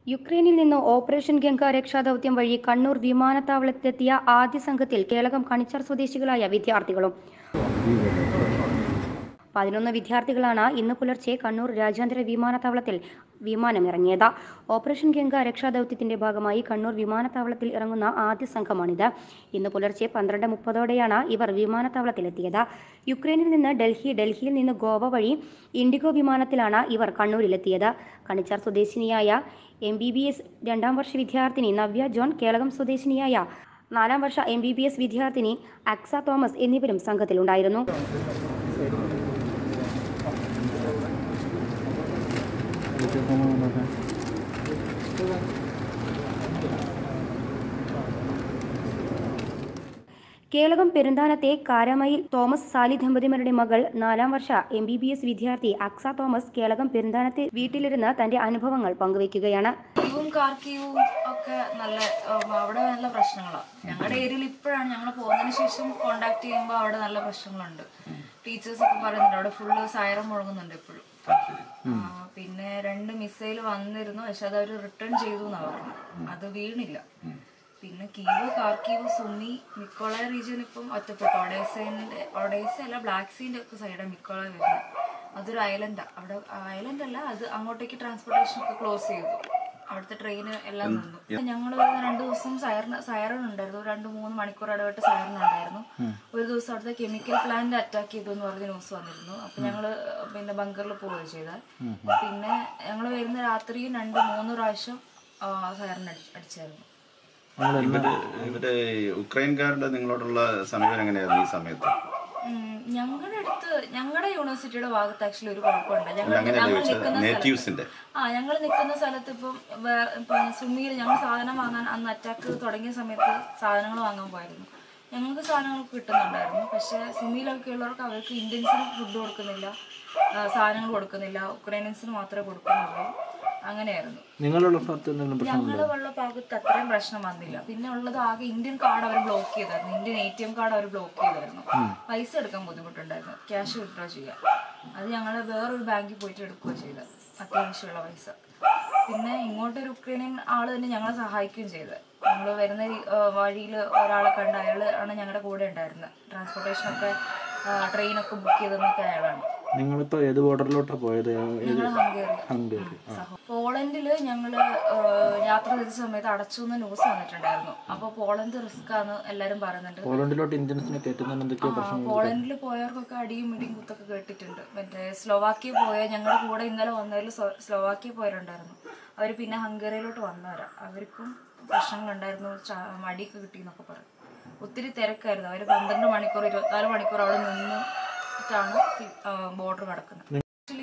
യുക്രൈനിൽ നിന്ന് ഓപ്പറേഷൻ ഗംഗ രക്ഷാദൗത്യം വഴി കണ്ണൂർ വിമാനത്താവളത്തിലെത്തിയ ആദ്യ സംഘത്തിൽ കേളകം കണിച്ചാർ സ്വദേശികളായ വിദ്യാർത്ഥികളും പതിനൊന്ന് വിദ്യാർത്ഥികളാണ് ഇന്ന് പുലർച്ചെ കണ്ണൂർ രാജ്യാന്തര വിമാനത്താവളത്തിൽ വിമാനമിറങ്ങിയത് ഓപ്പറേഷൻ ഗംഗ രക്ഷാദൗത്യത്തിന്റെ ഭാഗമായി കണ്ണൂർ വിമാനത്താവളത്തിൽ ഇറങ്ങുന്ന ആദ്യ സംഘമാണിത് ഇന്ന് പുലർച്ചെ പന്ത്രണ്ട് മുപ്പതോടെയാണ് ഇവർ വിമാനത്താവളത്തിലെത്തിയത് യുക്രൈനിൽ നിന്ന് ഡൽഹി ഡൽഹിയിൽ നിന്ന് ഗോവ വഴി ഇൻഡിഗോ വിമാനത്തിലാണ് ഇവർ കണ്ണൂരിലെത്തിയത് കണിച്ചാർ സ്വദേശിനിയായ എം ബി ബി എസ് രണ്ടാം വർഷ വിദ്യാർത്ഥിനി നവ്യ ജോൺ കേളകം സ്വദേശിനിയായ നാലാം വർഷ എം ബി ബി എസ് വിദ്യാർത്ഥിനി അക്സ തോമസ് എന്നിവരും സംഘത്തിലുണ്ടായിരുന്നു കേളകം പെരുന്താനത്തെ കാരമയിൽ തോമസ് സാലി ദമ്പതിമാരുടെ മകൾ നാലാം വർഷ എം ബി ബി എസ് വിദ്യാർത്ഥി അക്സ തോമസ് കേളകം പെരുന്താനത്തെ വീട്ടിലിരുന്ന് തന്റെ അനുഭവങ്ങൾ പങ്കുവയ്ക്കുകയാണ് കീവും കാർക്കീവും ഒക്കെ നല്ല ഉം, അവിടെ നല്ല പ്രശ്നങ്ങളാണ് ഞങ്ങളുടെ ഏരിയയിൽ ഇപ്പോഴാണ് ഞങ്ങൾ പോകുന്നതിന് ശേഷം കോണ്ടാക്ട് ചെയ്യുമ്പോൾ അവിടെ നല്ല പ്രശ്നങ്ങളുണ്ട് ടീച്ചേഴ്സ് ഒക്കെ പറയുന്നുണ്ട് അവിടെ ഫുള്ള് സൈറം മുഴങ്ങുന്നുണ്ട് ഇപ്പോഴും ആ, പിന്നെ രണ്ട് മിസൈൽ വന്നിരുന്നു പക്ഷെ അത് അവർ റിട്ടേൺ ചെയ്തു എന്നാ പറഞ്ഞു അത് വീണില്ല പിന്നെ Kyiv Kharkiv Sumy Mykolaiv region ഇപ്പം ഒറ്റപ്പെട്ടു ഒഡേസന്റെ ഒഡേസ അല്ല ബ്ലാക്ക് സീന്റെ ഒക്കെ സൈഡാണ് മിക്കോളായ വരുന്നത് അതൊരു ഐലൻഡാ അവിടെ ഐലൻഡ് അല്ല അത് അങ്ങോട്ടേക്ക് ട്രാൻസ്പോർട്ടേഷൻ ഒക്കെ ക്ലോസ് ചെയ്തു അവിടുത്തെ ട്രെയിൻ എല്ലാം നിന്നു ഞങ്ങൾ രണ്ടു ദിവസം സൈറൻ സൈറൺ ഉണ്ടായിരുന്നു രണ്ട് മൂന്ന് മണിക്കൂർ ഇടവിട്ട് സൈറൺ ഉണ്ടായിരുന്നു ഒരു ദിവസം അവിടുത്തെ കെമിക്കൽ പ്ലാന്റ് അറ്റാക്ക് ചെയ്തു എന്ന് പറഞ്ഞ ന്യൂസ് വന്നിരുന്നു അപ്പൊ ഞങ്ങള് പിന്നെ ബങ്കറിൽ പോവുക ചെയ്ത പിന്നെ ഞങ്ങൾ വരുന്ന രാത്രി രണ്ട് മൂന്ന് പ്രാവശ്യം സൈറൺ അടിച്ചായിരുന്നു ഇവര് ഇവര് യുക്രൈൻകാരുടെ നിങ്ങളോടുള്ള സമീപനം എങ്ങനെയായിരുന്നു ഈ സമയത്ത് ഉം, ഞങ്ങളുടെ അടുത്ത് ഞങ്ങളുടെ യൂണിവേഴ്സിറ്റിയുടെ ഭാഗത്ത് ആക്ച്വലി ഒരു കുഴപ്പമുണ്ട് ഞങ്ങൾ അങ്ങനെയല്ല ഞങ്ങൾ ചോദിച്ചത് നിൽക്കുന്ന സ്ഥലത്ത് നേറ്റീവ്സിന്റെ ആ ഞങ്ങൾ നിൽക്കുന്ന സ്ഥലത്ത് ഇപ്പം വേ- ഇപ്പം സുമിയിൽ ഞങ്ങൾ സാധനം വാങ്ങാൻ അന്ന് അറ്റാക്ക് തുടങ്ങിയ സമയത്ത് സാധനങ്ങൾ വാങ്ങാൻ പോയിരുന്നു ഞങ്ങൾക്ക് സാധനങ്ങളൊക്കെ കിട്ടുന്നുണ്ടായിരുന്നു പക്ഷെ സുമിയിലൊക്കെ ഉള്ളവർക്ക് അവർക്ക് ഇന്ത്യൻസിന് ഫുഡ് കൊടുക്കുന്നില്ല ആ, സാധനങ്ങൾ കൊടുക്കുന്നില്ല ഉക്രൈനിയൻസിന് മാത്രമേ കൊടുക്കുന്നുള്ളൂ അങ്ങനെയായിരുന്നു നിങ്ങളുള്ള സ്ഥലത്ത് എന്തെങ്കിലും പ്രശ്നം ഞങ്ങളുടെ ഭാഗത്ത് അത്രയും പ്രശ്നം വന്നില്ല പിന്നെ ഉള്ളത് ആകെ ഇന്ത്യൻ കാർഡ് അവർ ബ്ലോക്ക് ചെയ്തായിരുന്നു Indian A T M card അവർ ബ്ലോക്ക് ചെയ്തായിരുന്നു പൈസ എടുക്കാൻ ബുദ്ധിമുട്ടുണ്ടായിരുന്നു ക്യാഷ് വിഡ്രോ ചെയ്യാൻ അത് ഞങ്ങൾ വേറൊരു ബാങ്കിൽ പോയിട്ട് എടുക്കുകയോ ചെയ്തത് അത്യാവശ്യമുള്ള പൈസ പിന്നെ ഇങ്ങോട്ടൊരു ഉക്രൈനിയൻ ആള് തന്നെ ഞങ്ങളെ സഹായിക്കുകയും ചെയ്തത് ഞങ്ങൾ വരുന്ന വഴിയിൽ ഒരാളെ കണ്ട അയാൾ ആണ് ഞങ്ങളുടെ കൂടെ ഉണ്ടായിരുന്നത് ട്രാൻസ്പോർട്ടേഷനൊക്കെ ട്രെയിനൊക്കെ ബുക്ക് ചെയ്തതെന്നൊക്കെ അയാളാണ് നിങ്ങളിപ്പോ ഏത് ബോർഡറിലോട്ടാ പോയത് ഏത് ഞങ്ങൾ ഹംഗേറി ഹംഗേറി ആ. പോളണ്ടില് ഞങ്ങള് ഏഹ്, യാത്ര ചെയ്ത സമയത്ത് അടച്ചു എന്ന് ന്യൂസ് വന്നിട്ടുണ്ടായിരുന്നു അപ്പൊ പോളണ്ട് റിസ്ക് ആണ് എല്ലാരും പറയുന്നുണ്ട് പോളണ്ടിലോട്ട് ഇന്ത്യൻസിനെ കയറ്റുന്നതിന് എന്തൊക്കെയോ ആ, പ്രശ്നം പോളണ്ടിൽ പോയവർക്കൊക്കെ അടിയും ഇടിയും കുത്തൊക്കെ കേട്ടിട്ടുണ്ട് മറ്റേ സ്ലോവാക്കിയ പോയ ഞങ്ങളുടെ കൂടെ ഇന്നലെ വന്നതിൽ സ്ലോവാക്കിയ പോയവരുണ്ടായിരുന്നു അവർ പിന്നെ ഹംഗറിയിലോട്ട് വന്നവരാ അവർക്കും പ്രശ്നങ്ങളുണ്ടായിരുന്നു ച- മടിയൊക്കെ കിട്ടി എന്നൊക്കെ പറയും ഒത്തിരി തിരക്കായിരുന്നു അവർ പന്ത്രണ്ട് മണിക്കൂർ ഇരുപത്തിനാല് മണിക്കൂർ അവിടെ നിന്നിട്ടാണ് ബോർഡർ കടക്കുന്നത് ആക്ച്വലി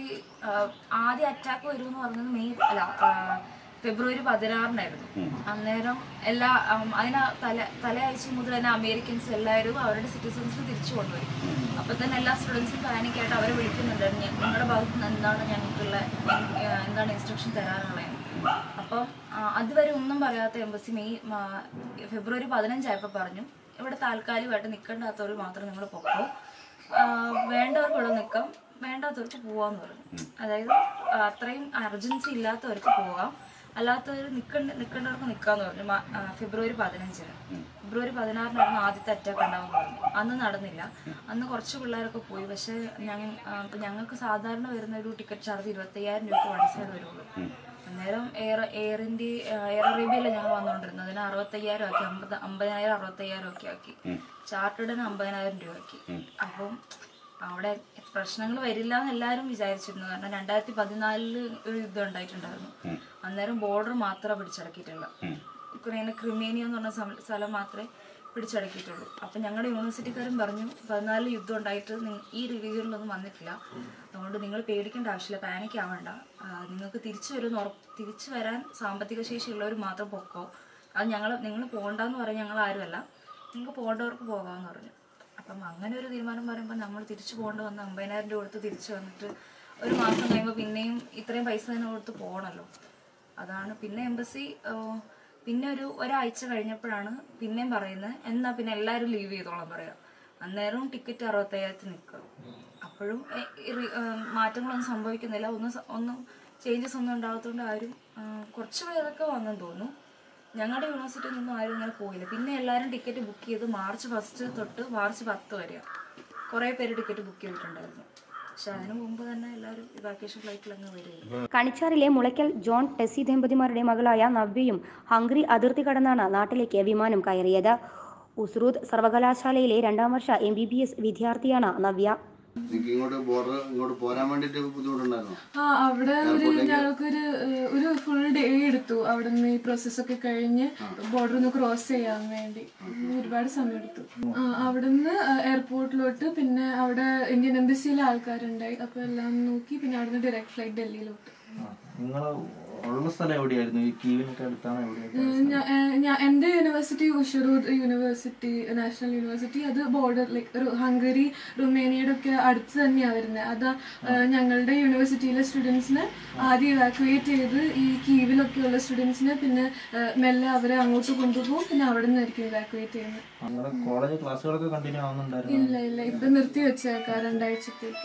ആദ്യം അറ്റാക്ക് വരും എന്ന് പറഞ്ഞത് മെയ് അല്ല ആ, ഫെബ്രുവരി പതിനാറിനായിരുന്നു അന്നേരം എല്ലാ ഉം, അതിന് തല തലയാഴ്ച മുതൽ തന്നെ അമേരിക്കൻസ് എല്ലാവരും അവരുടെ സിറ്റിസൺസിന് തിരിച്ചു കൊണ്ടുപോയി അപ്പൊ തന്നെ എല്ലാ സ്റ്റുഡൻസും പാനിക്കായിട്ട് അവരെ വിളിക്കുന്നുണ്ടായിരുന്നു "ഞ- നിങ്ങളുടെ ഭാഗത്ത് നിന്ന് എന്താണ് ഞങ്ങൾക്കുള്ള എൻ- ഏഹ്, എന്താണ് ഇൻസ്ട്രക്ഷൻ തരാനുള്ളത് അപ്പം ആ, അതുവരെ ഒന്നും പറയാത്ത എംബസി മെയ് മാ- ഫെബ്രുവരി പതിനഞ്ചായപ്പോൾ പറഞ്ഞു ഇവിടെ താൽക്കാലികമായിട്ട് നിൽക്കേണ്ടാത്തവർ മാത്രം നിങ്ങൾ പൊക്കോ ആ, വേണ്ടവർക്ക് ഇവിടെ നിൽക്കാം വേണ്ടാത്തവർക്ക് പോവാന്ന് പറഞ്ഞു അതായത് ആ, അത്രയും അർജൻസി ഇല്ലാത്തവർക്ക് പോവാം അല്ലാത്തവർ നിൽക്കണ്ട നിൽക്കേണ്ടവർക്ക് നിൽക്കാന്ന് പറഞ്ഞു മ- ആ, ഫെബ്രുവരി പതിനഞ്ചിന് ഫെബ്രുവരി പതിനാറിനായിരുന്നു ആദ്യത്തെ അറ്റാക്ക് ഉണ്ടാവും പറഞ്ഞു അന്ന് നടന്നില്ല അന്ന് കുറച്ച് പിള്ളേരൊക്കെ പോയി പക്ഷേ ഞങ്ങൾ ഇപ്പം ഞങ്ങൾക്ക് സാധാരണ വരുന്ന ഒരു ടിക്കറ്റ് ചാർജ് ഇരുപത്തയ്യായിരം രൂപ വൺ സൈഡ് വരുള്ളൂ അന്നേരം എയർ എയർ ഇന്ത്യ എയർ അറേബ്യയിലാണ് ഞങ്ങൾ വന്നുകൊണ്ടിരുന്നത് അതിന് അറുപത്തയ്യായിരം ആക്കി അമ്പത് അമ്പതിനായിരം അറുപത്തയ്യായിരം ഒക്കെ ആക്കി ചാർട്ടേഡിന് അമ്പതിനായിരം രൂപ ആക്കി അപ്പം അവിടെ പ്രശ്നങ്ങൾ വരില്ല എന്ന് എല്ലാവരും വിചാരിച്ചിരുന്നു കാരണം രണ്ടായിരത്തി പതിനാലില് ഒരു യുദ്ധം ഉണ്ടായിട്ടുണ്ടായിരുന്നു അന്നേരം ബോർഡർ മാത്രമേ പിടിച്ചടക്കിയിട്ടുള്ളൂ ഉക്രൈനെ ക്രിമേനിയ എന്ന് പറഞ്ഞ സം- സ്ഥലം മാത്രമേ പിടിച്ചടക്കിയിട്ടുള്ളൂ അപ്പം ഞങ്ങളുടെ യൂണിവേഴ്സിറ്റിക്കാരും പറഞ്ഞു പതിനാലിൽ യുദ്ധം ഉണ്ടായിട്ട് നിങ്ങ- ഈ റീജിയനിലൊന്നും വന്നിട്ടില്ല അതുകൊണ്ട് നിങ്ങൾ പേടിക്കേണ്ട ആവശ്യമില്ല പാനിക് ആവണ്ട ആ, നിങ്ങൾക്ക് തിരിച്ചു വരുന്ന ഉറപ്പ് തിരിച്ചു വരാൻ സാമ്പത്തിക ശേഷിയുള്ളവർ മാത്രം പൊക്കോ അത് ഞങ്ങൾ നിങ്ങൾ പോകണ്ടെന്ന് പറയാൻ ഞങ്ങൾ ആരുമല്ല നിങ്ങൾക്ക് പോകേണ്ടവർക്ക് പോകാമെന്ന് പറഞ്ഞു അപ്പം അങ്ങനെ ഒരു തീരുമാനം പറയുമ്പോൾ നമ്മൾ തിരിച്ചു പോകേണ്ടി വന്ന് അമ്പതിനായിരം രൂപ കൊടുത്ത് തിരിച്ചു വന്നിട്ട് ഒരു മാസം കഴിയുമ്പോൾ പിന്നെയും ഇത്രയും പൈസ തന്നെ കൊടുത്ത് പോകണമല്ലോ അതാണ് പിന്നെ എംബസി പിന്നെ ഒരു ഒരാഴ്ച കഴിഞ്ഞപ്പോഴാണ് പിന്നെയും പറയുന്നത് എന്നാ പിന്നെ എല്ലാവരും ലീവ് ചെയ്തോളാം പറയാം അന്നേരവും ടിക്കറ്റ് അറുപത്തയ്യായിരത്തി നിൽക്കും അപ്പോഴും എ- ഈ റി- ഏഹ് മാറ്റങ്ങളൊന്നും സംഭവിക്കുന്നില്ല ഒന്നും സ- ഒന്നും ചേഞ്ചസ് ഒന്നും ഉണ്ടാകാത്തതുകൊണ്ട് ആരും ആ, കുറച്ച് പേരൊക്കെ വന്നെന്ന് തോന്നുന്നു ഞങ്ങളുടെ യൂണിവേഴ്സിറ്റിയിൽ നിന്നും ആരും ഇങ്ങനെ പോയില്ല പിന്നെ എല്ലാവരും ടിക്കറ്റ് ബുക്ക് ചെയ്ത് മാർച്ച് ഫസ്റ്റ് തൊട്ട് മാർച്ച് പത്ത് വരെയാണ് കുറേ പേര് ടിക്കറ്റ് ബുക്ക് ചെയ്തിട്ടുണ്ടായിരുന്നു പക്ഷെ അതിന് മുമ്പ് തന്നെ എല്ലാവരും ഇവാക്വേഷൻ ഫ്ലൈറ്റിൽ അങ്ങ് വരികയായിരുന്നു കണിച്ചാറിലെ മുളയ്ക്കൽ ജോൺ ടെസ്സി ദമ്പതിമാരുടെ മകളായ നവ്യയും ഹംഗറി അതിർത്തി കടന്നാണ് നാട്ടിലേക്ക് വിമാനം കയറിയത് ഉസ്രൂദ് സർവകലാശാലയിലെ രണ്ടാം വർഷ എം ബി ബി എസ് വിദ്യാർത്ഥിയാണ് നവ്യ നിങ്ങൾക്ക് ഇങ്ങോട്ട് ബോർഡർ ഇങ്ങോട്ട് പോരാൻ വേണ്ടിയിട്ട് ബുദ്ധിമുട്ടുണ്ടായിരുന്നോ ആ അവിടെ ഒരു ഞങ്ങൾക്കൊരു ഏഹ്, ഒരു ഫുൾ ഡേ എടുത്തു അവിടെ നിന്ന് ഈ പ്രോസസ് ഒക്കെ കഴിഞ്ഞ് ബോർഡർ ഒന്ന് ക്രോസ് ചെയ്യാൻ വേണ്ടി ഉം, ഒരുപാട് സമയം എടുത്തു ആ, അവിടെ നിന്ന് എയർപോർട്ടിലോട്ട് പിന്നെ അവിടെ ഇന്ത്യൻ എംബസിയിലെ ആൾക്കാരുണ്ടായി അപ്പൊ എല്ലാം നോക്കി പിന്നെ അവിടെ നിന്ന് ഡയറക്റ്റ് ഫ്ലൈറ്റ് ഡൽഹിയിലോട്ട് നിങ്ങൾ ഉള്ള സ്ഥലം എവിടെയായിരുന്നു ഈ കീവിനൊക്കെ അടുത്താണ് എവിടെയായിരുന്നു ഏഹ്, ഞാ- ഏഹ്, ഞാ- എൻ്റെ university Uzhhorod university national university അത് ബോർഡർ ലൈക്ക് ഹംഗറി റുമേനിയയുടെ ഒക്കെ അടുത്ത് തന്നെയാണ് വരുന്നത് അത് ഞങ്ങളുടെ യൂണിവേഴ്സിറ്റിയിലെ സ്റ്റുഡൻസിനെ ആദ്യം ഇവാക്യുവേറ്റ് ചെയ്ത് ഈ കീവിലൊക്കെയുള്ള സ്റ്റുഡൻസിനെ പിന്നെ ഏഹ്, മെല്ലെ അവരെ അങ്ങോട്ട് കൊണ്ടുപോകും പിന്നെ അവിടെ നിന്നായിരിക്കും ഇവാക്യുവേറ്റ് ചെയ്യുന്നത് നമ്മുടെ കോളേജ് ക്ലാസ്സുകളൊക്കെ കണ്ടിന്യൂ ആവുന്നുണ്ടായിരുന്നു ഇല്ല ഇല്ല ഇപ്പൊ നിർത്തി വെച്ചേക്കാം രണ്ടാഴ്ചത്തേക്ക്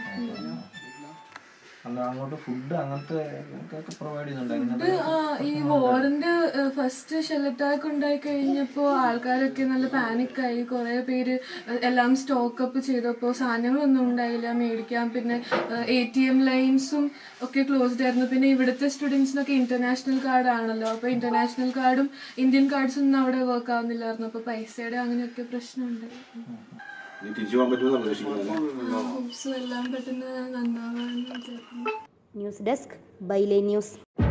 അല്ല അങ്ങോട്ട് ഫുഡ് അങ്ങനത്തെ ഒക്കെ പ്രൊവൈഡ് ചെയ്യുന്നുണ്ടായിരുന്നു ഇത് ആ, ഈ വാറിന്റെ ഫസ്റ്റ് ഷെൽ അറ്റാക്ക് ഉണ്ടായി കഴിഞ്ഞപ്പോ ആൾക്കാരൊക്കെ നല്ല പാനിക്കായി കുറെ പേര് ഏഹ്, എല്ലാം സ്റ്റോക്ക് അപ്പ് ചെയ്തപ്പോ സാധനങ്ങളൊന്നും ഉണ്ടായില്ല മേടിക്കാൻ പിന്നെ എ ടി എം ലൈൻസും ഒക്കെ ക്ലോസ്ഡ് ആയിരുന്നു പിന്നെ ഇവിടുത്തെ സ്റ്റുഡൻസിനൊക്കെ ഇന്റർനാഷണൽ കാർഡ് ആണല്ലോ അപ്പൊ ഇന്റർനാഷണൽ കാർഡും ഇന്ത്യൻ കാർഡ്സും ഒന്നും അവിടെ വർക്ക് ആവുന്നില്ലായിരുന്നു അപ്പൊ പൈസയുടെ അങ്ങനെയൊക്കെ പ്രശ്നമുണ്ടായി ഇനി തിരിച്ചു പോകാൻ പറ്റുമെന്ന് പ്രതീക്ഷിക്കുന്നത് ഹോപ്സ് എല്ലാം പെട്ടെന്ന് നന്നാവാന്ന് വിചാരിക്കുന്നു ന്യൂസ് ഡെസ്ക് ബൈലേ ന്യൂസ്